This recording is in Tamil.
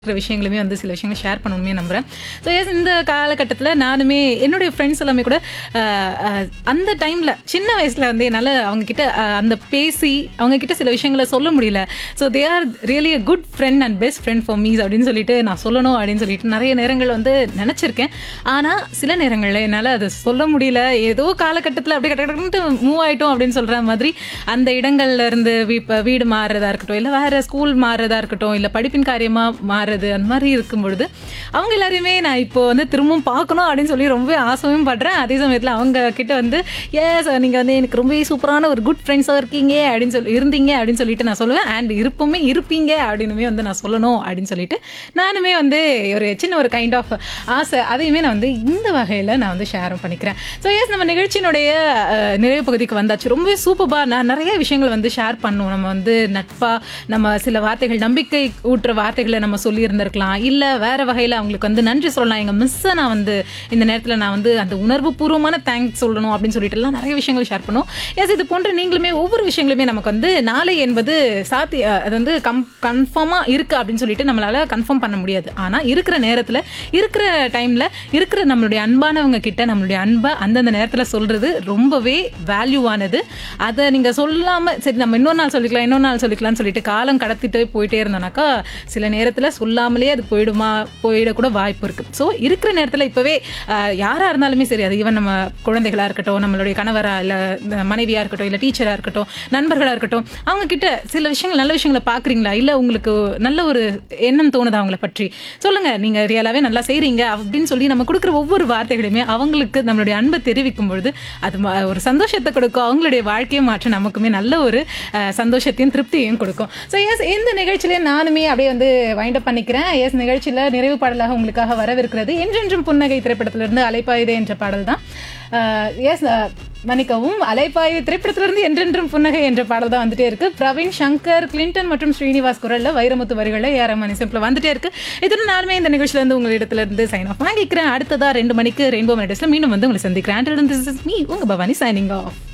இருக்கிற விஷயங்களுமே வந்து சில விஷயங்கள் ஷேர் பண்ணணுமே நம்புறேன் ஸோ எஸ் இந்த காலகட்டத்தில் நானுமே என்னுடைய ஃப்ரெண்ட்ஸ் எல்லாமே கூட அஹ், அஹ், அந்த டைமில் சின்ன வயசில் வந்து என்னால் அவங்க கிட்ட அஹ், அந்த பேசி அவங்க கிட்ட சில விஷயங்களை சொல்ல முடியல so they are really a good friend and best friend for me's அப்படின்னு சொல்லிட்டு நான் சொல்லணும் அப்படின்னு சொல்லிட்டு நிறைய நேரங்கள் வந்து நினச்சிருக்கேன் ஆனால் சில நேரங்களில் என்னால் அதை சொல்ல முடியல ஏதோ காலகட்டத்தில் அப்படியே கடற்கட்டு மூவ் ஆயிட்டோம் அப்படின்னு சொல்கிற மாதிரி அந்த இடங்கள்ல இருந்து இப்போ வீடு மாறுறதா இருக்கட்டும் இல்லை வேற ஸ்கூல் மாறுறதா இருக்கட்டும் இல்லை படிப்பின் காரியமாக மாறுறது அந்த மாதிரி இருக்கும் பொழுது அவங்க எல்லாரையுமே நான் இப்போ வந்து திரும்பவும் பார்க்கணும் அப்படின்னு சொல்லி ரொம்ப ஆசையும் படுறேன் அதே சமயத்தில் அவங்க கிட்ட வந்து ஏஸ் நீங்கள் வந்து எனக்கு ரொம்ப சூப்பரான ஒரு குட் ஃப்ரெண்ட்ஸாக இருக்கீங்க அப்படின்னு சொல்லி இருந்தீங்க அப்படின்னு சொல்லிட்டு நான் சொல்லுவேன் அண்ட் இருப்புமே இருப்பீங்க அப்படின்னுமே வந்து நான் சொல்லணும் அப்படின்னு சொல்லிட்டு நானுமே வந்து ஒரு சின்ன ஒரு கைண்ட் ஆஃப் ஆசை அதையுமே நான் வந்து இந்த வகையில் நான் வந்து ஷேரும் பண்ணிக்கிறேன் ஸோ எஸ் நம்ம நிகழ்ச்சியினுடைய அஹ், நிறைவு பகுதிக்கு வந்தாச்சு ரொம்பவே சூப்பராக நான் நிறைய விஷயங்கள் வந்து ஷேர் பண்ணுவோம் நம்ம வந்து நட்பா நம்ம சில வார்த்தைகள் நம்பிக்கை ஊட்டுற வார்த்தைகளை நம்ம சொல்லியிருந்திருக்கலாம் இல்லை வேற வகையில் அவங்களுக்கு வந்து நன்றி சொல்லலாம் எங்கள் மிஸ்ஸை நான் வந்து இந்த நேரத்தில் நான் வந்து அந்த உணர்வு பூர்வமான தேங்க்ஸ் சொல்லணும் அப்படின்னு சொல்லிட்டு எல்லாம் நிறைய விஷயங்கள் ஷேர் பண்ணுவோம் எஸ் இது போன்ற நீங்களுமே ஒவ்வொரு விஷயங்களுமே நமக்கு வந்து நாளை என்பது சாத்தி அஹ், அது வந்து கம் கன்ஃபார்மாக இருக்குது அப்படின்னு சொல்லிட்டு நம்மளால் கன்ஃபார்ம் பண்ண முடியாது ஆனால் இருக்கிற நேரத்தில் இருக்கிற டைமில் இருக்கிற நம்மளுடைய அன்பானவங்க கிட்ட நம்மளுடைய அன்பை அந்தந்த நேரத்தில் சொல்கிறது ரொம்பவே வேல்யூவானது அதை நீங்கள் சொல்லாமல் சரி நம்ம இன்னொரு நாள் சொல்லிக்கலாம் இன்னொரு நாள் சொல்லிக்கலாம்னு சொல்லிட்டு காலம் கடத்திட்டு போயிட்டே இருந்தோம்னாக்கா சில நேரத்தில் சொல்லாமலே அது போயிடுமா போயிடக்கூட வாய்ப்பு இருக்குது ஸோ இருக்கிற நேரத்தில் இப்போவே யாராக இருந்தாலுமே சரி அது ஈவன் நம்ம குழந்தைகளாக இருக்கட்டும் நம்மளுடைய கணவரா இல்லை மனைவியாக இருக்கட்டும் இல்லை டீச்சராக இருக்கட்டும் நண்பர்களாக இருக்கட்டும் அவங்க கிட்ட சில விஷயங்கள் நல்ல விஷயங்களை பார்க்குறீங்களா இல்லை உங்களுக்கு நல்ல ஒரு எண்ணம் தோணுதா அவங்கள பற்றி சொல்லுங்க நீங்க ரியலாவே நல்லா செய்றீங்க அப்படின்னு சொல்லி நம்ம கொடுக்குற ஒவ்வொரு வார்த்தைகளுமே அவங்களுக்கு நம்மளுடைய அன்பை தெரிவிக்கும் பொழுது அது ம- ஒரு சந்தோஷத்தை கொடுக்கும் அவங்களுடைய வாழ்க்கையை மாற்ற நமக்குமே நல்ல ஒரு அஹ், சந்தோஷத்தையும் திருப்தியையும் கொடுக்கும் ஸோ எஸ் இந்த நிகழ்ச்சியில நானுமே அப்படியே வந்து வைண்ட் அப் பண்ணிக்கிறேன் எஸ் நிகழ்ச்சியில நிறைவு பாடலாக உங்களுக்காக வரவிருக்கிறது என்றென்றும் புன்னகை திரைப்படத்திலிருந்து அலைப்பாயுதே என்ற பாடல் தான் எஸ் மன்னிக்கவும் அலைப்பாயுதே திரைப்படத்திலிருந்து என்றென்றும் புன்னகை என்ற பாடல் தான் வந்துட்டே இருக்கு பிரவீன் சங்கர் கிளின்டன் மற்றும் ஸ்ரீனிவாஸ் குரல்ல வைரமுத்து வரிகளில் ஏஆர் மணி சிம்பிள் வந்துட்டே இருக்கு இதுடன் நானுமே இந்த நிகழ்ச்சியில இருந்து உங்களிடத்துல இருந்து சைன் ஆஃப் வாங்கிக்கிறேன் அடுத்ததா ரெண்டு மணிக்கு ரெயின்போ மெடிஸ்ல மீண்டும் வந்து உங்களை சந்திக்கிறேன் மீ உங்க பவானி சைனிங் ஆஃப்